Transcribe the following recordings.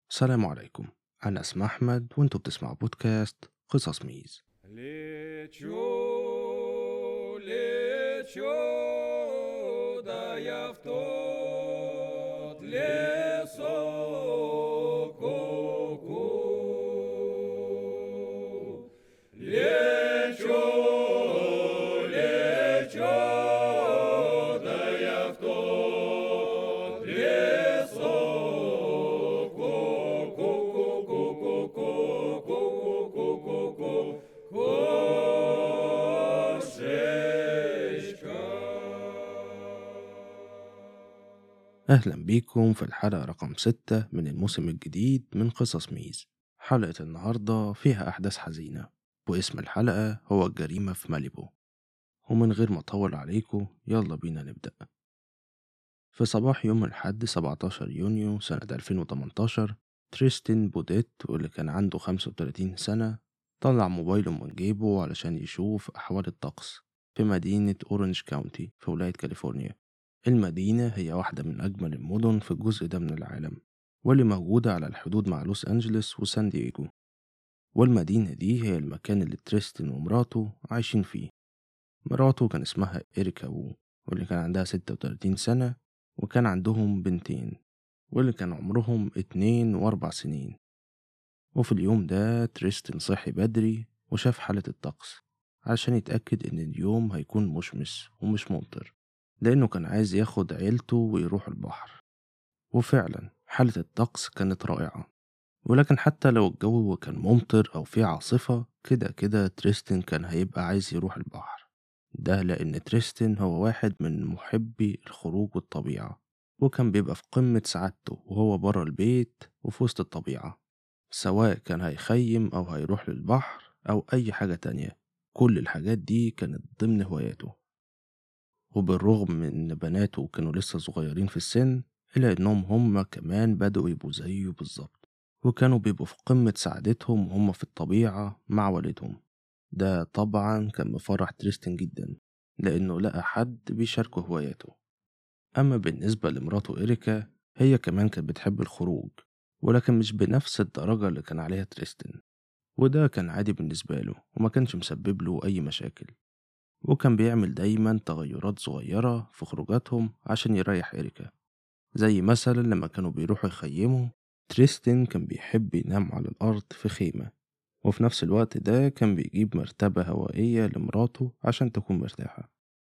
السلام عليكم أنا اسمي أحمد وأنتوا بتسمعوا بودكاست قصص ميز Лечу, лечу, да я в тот лесок ку Лечу, лечу, да я в тот лесок ку أهلا بيكم في الحلقة رقم ستة من الموسم الجديد من قصص ميز حلقة النهاردة فيها أحداث حزينة واسم الحلقة هو الجريمة في ماليبو ومن غير ما أطول عليكم يلا بينا نبدأ في صباح يوم الأحد 17 يونيو سنة 2018 تريستين بوديت واللي كان عنده 35 سنة طلع موبايله من جيبه علشان يشوف أحوال الطقس في مدينة أورنج كاونتي في ولاية كاليفورنيا المدينة هي واحدة من أجمل المدن في الجزء ده من العالم واللي موجودة على الحدود مع لوس أنجلوس وسان دييجو والمدينة دي هي المكان اللي تريستن ومراته عايشين فيه مراته كان اسمها إريكا وو واللي كان عندها 36 سنة وكان عندهم بنتين واللي كان عمرهم اتنين وأربع سنين وفي اليوم ده تريستن صحي بدري وشاف حالة الطقس عشان يتأكد إن اليوم هيكون مشمس ومش ممطر لأنه كان عايز ياخد عيلته ويروح البحر وفعلا حالة الطقس كانت رائعة ولكن حتى لو الجو كان ممطر أو فيه عاصفة كده كده تريستن كان هيبقى عايز يروح البحر ده لأن تريستن هو واحد من محبي الخروج والطبيعة وكان بيبقى في قمة سعادته وهو برا البيت وفي وسط الطبيعة سواء كان هيخيم أو هيروح للبحر أو أي حاجة تانية كل الحاجات دي كانت ضمن هواياته وبالرغم من إن بناته كانوا لسه صغيرين في السن إلا إنهم هما كمان بدأوا يبقوا زيه بالظبط وكانوا بيبقوا في قمة سعادتهم وهم في الطبيعة مع والدهم ده طبعا كان مفرح تريستن جدا لأنه لقى حد بيشاركه هواياته أما بالنسبة لمراته إريكا هي كمان كانت بتحب الخروج ولكن مش بنفس الدرجة اللي كان عليها تريستن وده كان عادي بالنسبة له وما كانش مسبب له أي مشاكل وكان بيعمل دايما تغيرات صغيرة في خروجاتهم عشان يريح إريكا زي مثلا لما كانوا بيروحوا يخيموا تريستن كان بيحب ينام على الأرض في خيمة وفي نفس الوقت ده كان بيجيب مرتبة هوائية لمراته عشان تكون مرتاحة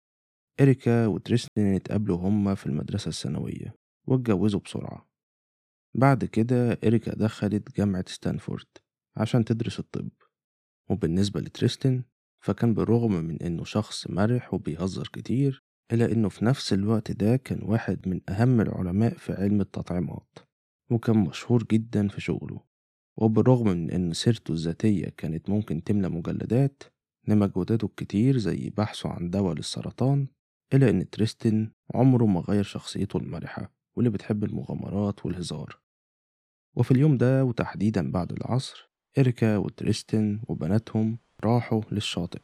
إريكا وتريستن اتقابلوا هما في المدرسة الثانوية واتجوزوا بسرعة بعد كده إريكا دخلت جامعة ستانفورد عشان تدرس الطب وبالنسبة لتريستن فكان بالرغم من إنه شخص مرح وبيهزر كتير إلا إنه في نفس الوقت ده كان واحد من أهم العلماء في علم التطعيمات وكان مشهور جدا في شغله وبالرغم من إن سيرته الذاتية كانت ممكن تملى مجلدات لمجهوداته الكتير زي بحثه عن دواء للسرطان إلا إن تريستن عمره ما غير شخصيته المرحة واللي بتحب المغامرات والهزار وفي اليوم ده وتحديدا بعد العصر إريكا وتريستن وبناتهم راحوا للشاطئ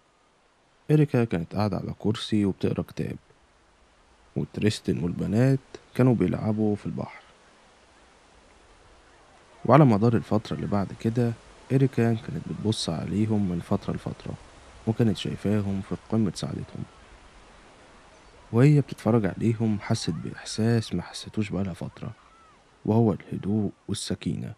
إريكا كانت قاعدة على كرسي وبتقرا كتاب وتريستن والبنات كانوا بيلعبوا في البحر وعلى مدار الفترة اللي بعد كده إريكا كانت بتبص عليهم من فترة لفترة وكانت شايفاهم في قمة سعادتهم وهي بتتفرج عليهم حست بإحساس ما حستوش بقالها فترة وهو الهدوء والسكينة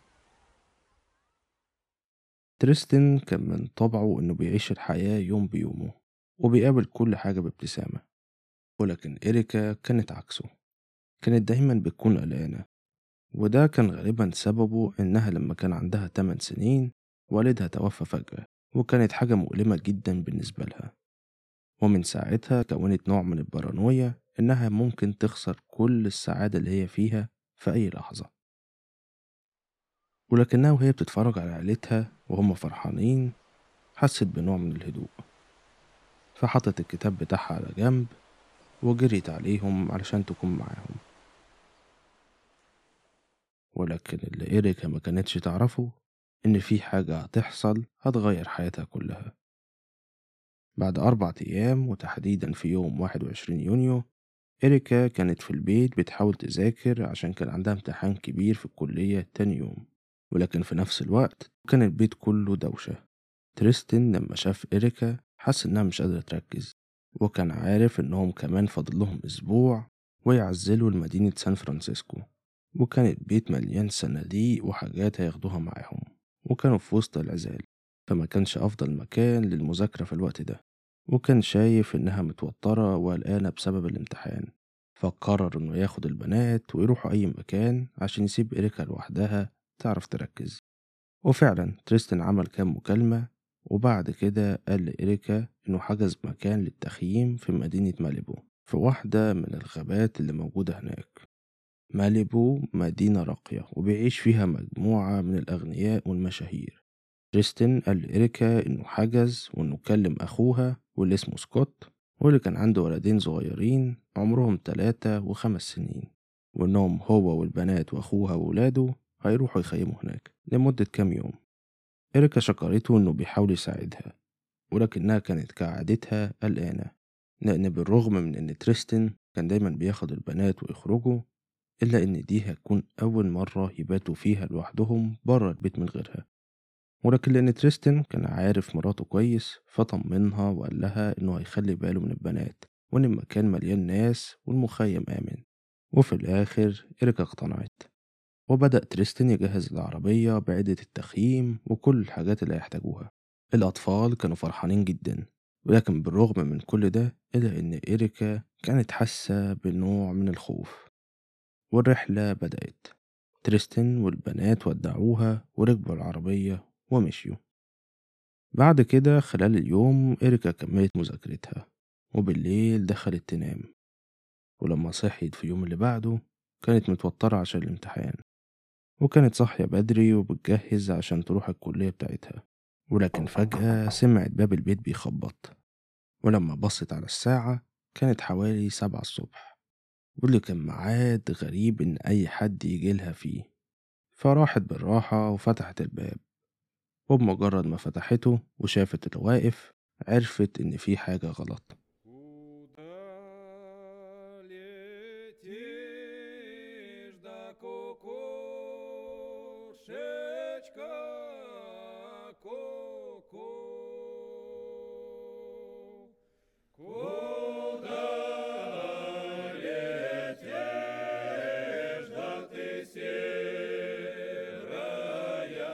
تريستن كان من طبعه إنه بيعيش الحياة يوم بيومه وبيقابل كل حاجة بابتسامة ولكن إريكا كانت عكسه كانت دايما بتكون قلقانة وده كان غالبا سببه إنها لما كان عندها 8 سنين والدها توفى فجأة وكانت حاجة مؤلمة جدا بالنسبة لها ومن ساعتها كونت نوع من البارانويا إنها ممكن تخسر كل السعادة اللي هي فيها في أي لحظة ولكنها وهي بتتفرج على عيلتها وهم فرحانين حست بنوع من الهدوء فحطت الكتاب بتاعها على جنب وجريت عليهم علشان تكون معاهم ولكن اللي إيريكا ما كانتش تعرفه إن في حاجة هتحصل هتغير حياتها كلها بعد أربع أيام وتحديدا في يوم واحد وعشرين يونيو إريكا كانت في البيت بتحاول تذاكر عشان كان عندها امتحان كبير في الكلية تاني يوم ولكن في نفس الوقت كان البيت كله دوشة تريستن لما شاف إريكا حس إنها مش قادرة تركز وكان عارف إنهم كمان فاضل لهم أسبوع ويعزلوا لمدينة سان فرانسيسكو وكان البيت مليان صناديق وحاجات هياخدوها معاهم وكانوا في وسط العزال فما كانش أفضل مكان للمذاكرة في الوقت ده وكان شايف إنها متوترة وقلقانة بسبب الامتحان فقرر إنه ياخد البنات ويروحوا أي مكان عشان يسيب إريكا لوحدها تعرف تركز وفعلا تريستن عمل كام مكالمة وبعد كده قال لإريكا إنه حجز مكان للتخييم في مدينة ماليبو في واحدة من الغابات اللي موجودة هناك ماليبو مدينة راقية وبيعيش فيها مجموعة من الأغنياء والمشاهير تريستن قال لإريكا إنه حجز وإنه كلم أخوها واللي اسمه سكوت واللي كان عنده ولدين صغيرين عمرهم تلاتة وخمس سنين وإنهم هو والبنات وأخوها وولاده هيروحوا يخيموا هناك لمدة كام يوم إريكا شكرته إنه بيحاول يساعدها ولكنها كانت كعادتها قلقانة لأن بالرغم من إن تريستن كان دايما بياخد البنات ويخرجوا إلا إن دي هتكون أول مرة يباتوا فيها لوحدهم بره البيت من غيرها ولكن لأن تريستن كان عارف مراته كويس فطمنها وقال لها إنه هيخلي باله من البنات وإن المكان مليان ناس والمخيم آمن وفي الآخر إريكا اقتنعت وبدأ تريستن يجهز العربية بعدة التخييم وكل الحاجات اللي هيحتاجوها الأطفال كانوا فرحانين جدا ولكن بالرغم من كل ده إلا إن إريكا كانت حاسة بنوع من الخوف والرحلة بدأت تريستن والبنات ودعوها وركبوا العربية ومشيوا بعد كده خلال اليوم إريكا كملت مذاكرتها وبالليل دخلت تنام ولما صحيت في اليوم اللي بعده كانت متوترة عشان الامتحان وكانت صاحية بدري وبتجهز عشان تروح الكلية بتاعتها ولكن فجأة سمعت باب البيت بيخبط ولما بصت على الساعة كانت حوالي سبعة الصبح واللي كان ميعاد غريب إن أي حد يجيلها فيه فراحت بالراحة وفتحت الباب وبمجرد ما فتحته وشافت اللي واقف عرفت إن في حاجة غلط Куда летишь, да кукушечка, ку-ку? Куда летишь, да ты серая,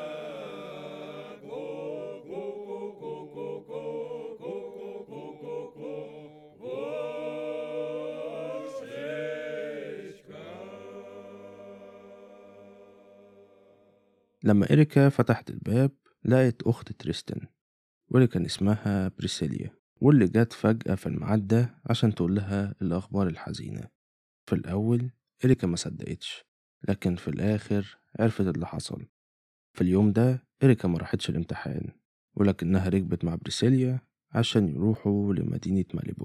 لما إريكا فتحت الباب لقت أخت تريستن واللي كان اسمها بريسيليا واللي جت فجأة في الميعاد ده عشان تقول لها الأخبار الحزينة في الأول إريكا ما صدقتش لكن في الآخر عرفت اللي حصل في اليوم ده إريكا ما راحتش الامتحان ولكنها ركبت مع بريسيليا عشان يروحوا لمدينة ماليبو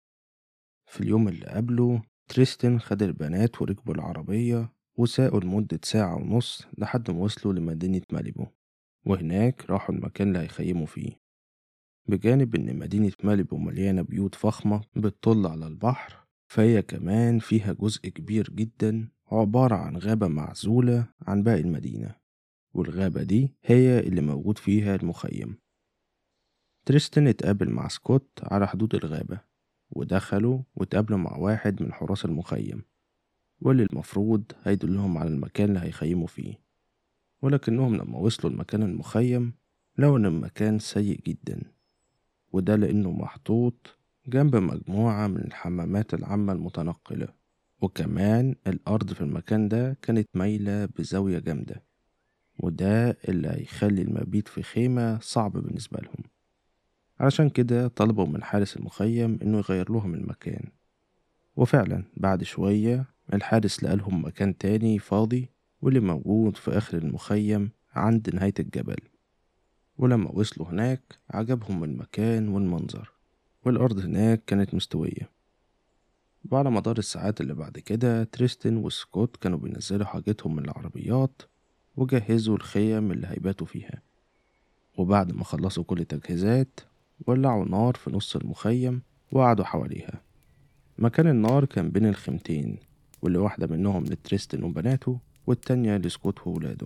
في اليوم اللي قبله تريستن خد البنات وركبوا العربية وساقوا لمدة ساعة ونص لحد ما وصلوا لمدينة ماليبو وهناك راحوا المكان اللي هيخيموا فيه بجانب إن مدينة ماليبو مليانة بيوت فخمة بتطل على البحر فهي كمان فيها جزء كبير جدا عبارة عن غابة معزولة عن باقي المدينة والغابة دي هي اللي موجود فيها المخيم تريستن اتقابل مع سكوت على حدود الغابة ودخلوا واتقابلوا مع واحد من حراس المخيم واللي المفروض هيدلهم على المكان اللي هيخيموا فيه ولكنهم لما وصلوا المكان المخيم لقوا إن المكان سيء جدا وده لأنه محطوط جنب مجموعة من الحمامات العامة المتنقلة وكمان الأرض في المكان ده كانت مايلة بزاوية جامدة وده اللي هيخلي المبيت في خيمة صعب بالنسبة لهم علشان كده طلبوا من حارس المخيم إنه يغير لهم المكان وفعلا بعد شوية الحارس لقالهم مكان تاني فاضي واللي موجود في آخر المخيم عند نهاية الجبل ولما وصلوا هناك عجبهم المكان والمنظر والأرض هناك كانت مستوية وعلى مدار الساعات اللي بعد كده تريستن وسكوت كانوا بينزلوا حاجتهم من العربيات وجهزوا الخيم اللي هيباتوا فيها وبعد ما خلصوا كل التجهيزات ولعوا نار في نص المخيم وقعدوا حواليها مكان النار كان بين الخيمتين واللي واحدة منهم لتريستن وبناته والتانية لسكوت وولاده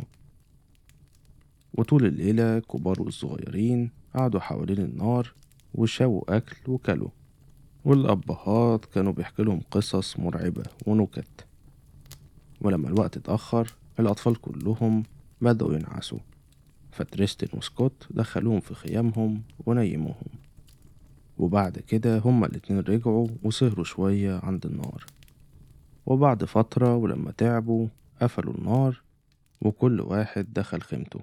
وطول الليلة كبار والصغيرين قعدوا حوالين النار وشاووا أكل وكلوا والأبهات كانوا بيحكوا لهم قصص مرعبة ونكت ولما الوقت اتأخر الأطفال كلهم بدأوا ينعسوا فتريستن وسكوت دخلوهم في خيامهم ونيموهم وبعد كده هما الاتنين رجعوا وسهروا شوية عند النار وبعد فترة ولما تعبوا قفلوا النار وكل واحد دخل خيمته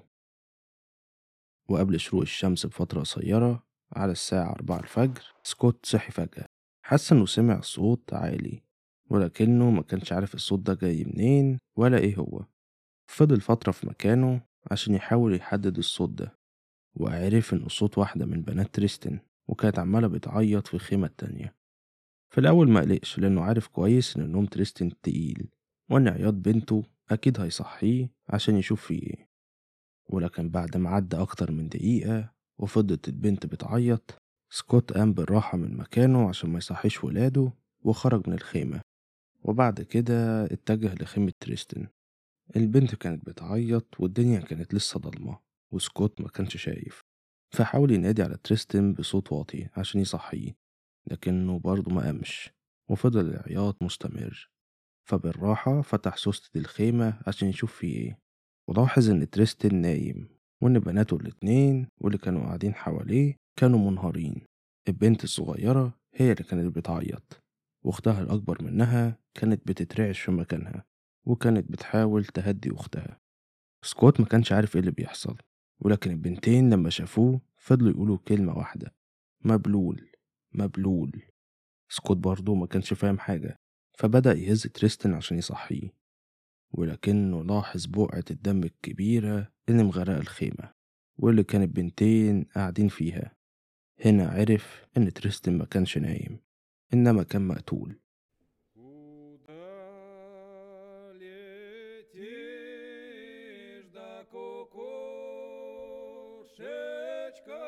وقبل شروق الشمس بفترة قصيرة على الساعة أربعة الفجر سكوت صحي فجأة حس إنه سمع صوت عالي ولكنه ما كانش عارف الصوت ده جاي منين ولا إيه هو فضل فترة في مكانه عشان يحاول يحدد الصوت ده وعرف إنه صوت واحدة من بنات تريستن وكانت عمالة بتعيط في الخيمة التانية في الأول ما قلقش لأنه عارف كويس إن نوم تريستن تقيل وإن عياط بنته أكيد هيصحيه عشان يشوف فيه إيه ولكن بعد ما عدى أكتر من دقيقة وفضلت البنت بتعيط سكوت قام بالراحة من مكانه عشان ما يصحيش ولاده وخرج من الخيمة وبعد كده اتجه لخيمة تريستن البنت كانت بتعيط والدنيا كانت لسه ضلمة وسكوت ما كانش شايف فحاول ينادي على تريستن بصوت واطي عشان يصحيه لكنه برضه ما قامش وفضل العياط مستمر فبالراحة فتح سوستة الخيمة عشان يشوف فيه ايه ولاحظ إن تريستن نايم وإن بناته الاتنين واللي كانوا قاعدين حواليه كانوا منهارين البنت الصغيرة هي اللي كانت بتعيط واختها الأكبر منها كانت بتترعش في مكانها وكانت بتحاول تهدي أختها سكوت ما كانش عارف ايه اللي بيحصل ولكن البنتين لما شافوه فضلوا يقولوا كلمة واحدة مبلول مبلول سكوت برضه ما كانش فاهم حاجة فبدأ يهز تريستن عشان يصحيه ولكنه لاحظ بقعة الدم الكبيرة اللي مغرقة الخيمة واللي كانت بنتين قاعدين فيها هنا عرف إن تريستن ما كانش نايم إنما كان مقتول Куда летишь, да кукушечка,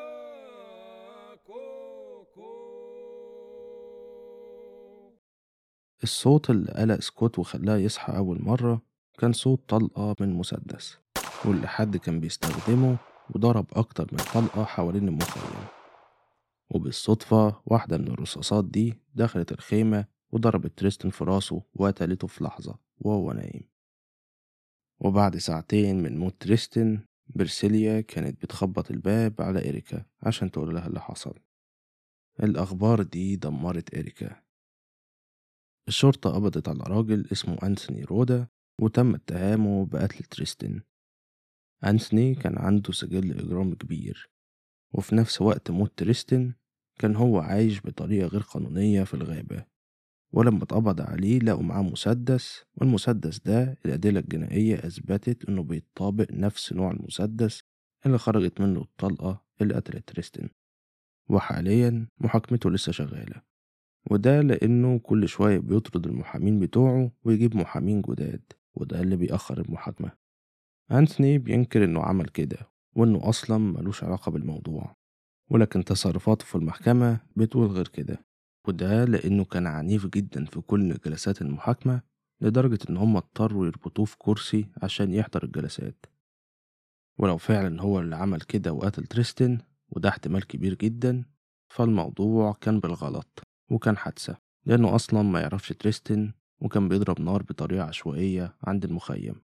ку-ку? الصوت اللي قلق سكوت وخلاه يصحى أول مرة كان صوت طلقة من مسدس واللي حد كان بيستخدمه وضرب أكتر من طلقة حوالين المخيم وبالصدفة واحدة من الرصاصات دي دخلت الخيمة وضربت تريستن في راسه وقتلته في لحظة وهو نايم وبعد ساعتين من موت تريستن برسيليا كانت بتخبط الباب على إريكا عشان تقول لها اللي حصل الأخبار دي دمرت إريكا الشرطة قبضت على راجل اسمه أنثوني رودا وتم اتهامه بقتل تريستن أنثوني كان عنده سجل إجرام كبير وفي نفس وقت موت تريستن كان هو عايش بطريقة غير قانونية في الغابة ولما اتقبض عليه لقوا معاه مسدس والمسدس ده الأدلة الجنائية أثبتت إنه بيطابق نفس نوع المسدس اللي خرجت منه الطلقة اللي قتلت تريستن وحاليا محاكمته لسه شغالة وده لأنه كل شوية بيطرد المحامين بتوعه ويجيب محامين جداد وده اللي بيأخر المحاكمة أنثوني بينكر إنه عمل كده وإنه أصلا ملوش علاقة بالموضوع ولكن تصرفاته في المحكمة بتقول غير كده وده لأنه كان عنيف جدا في كل جلسات المحاكمة لدرجة إن هم اضطروا يربطوه في كرسي عشان يحضر الجلسات ولو فعلا هو اللي عمل كده وقتل تريستن وده احتمال كبير جدا فالموضوع كان بالغلط وكان حادثة لأنه أصلا ما يعرفش تريستن وكان بيضرب نار بطريقة عشوائية عند المخيم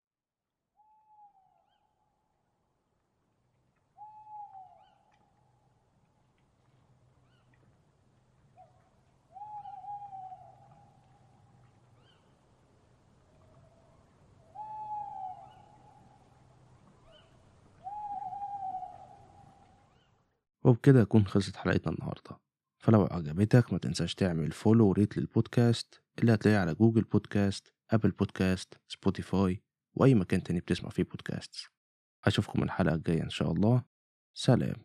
وبكده أكون خلصت حلقتنا النهاردة فلو عجبتك ما تنساش تعمل فولو وريت للبودكاست اللي هتلاقيه على جوجل بودكاست أبل بودكاست سبوتيفاي وأي مكان تاني بتسمع فيه بودكاست أشوفكم الحلقة الجاية إن شاء الله سلام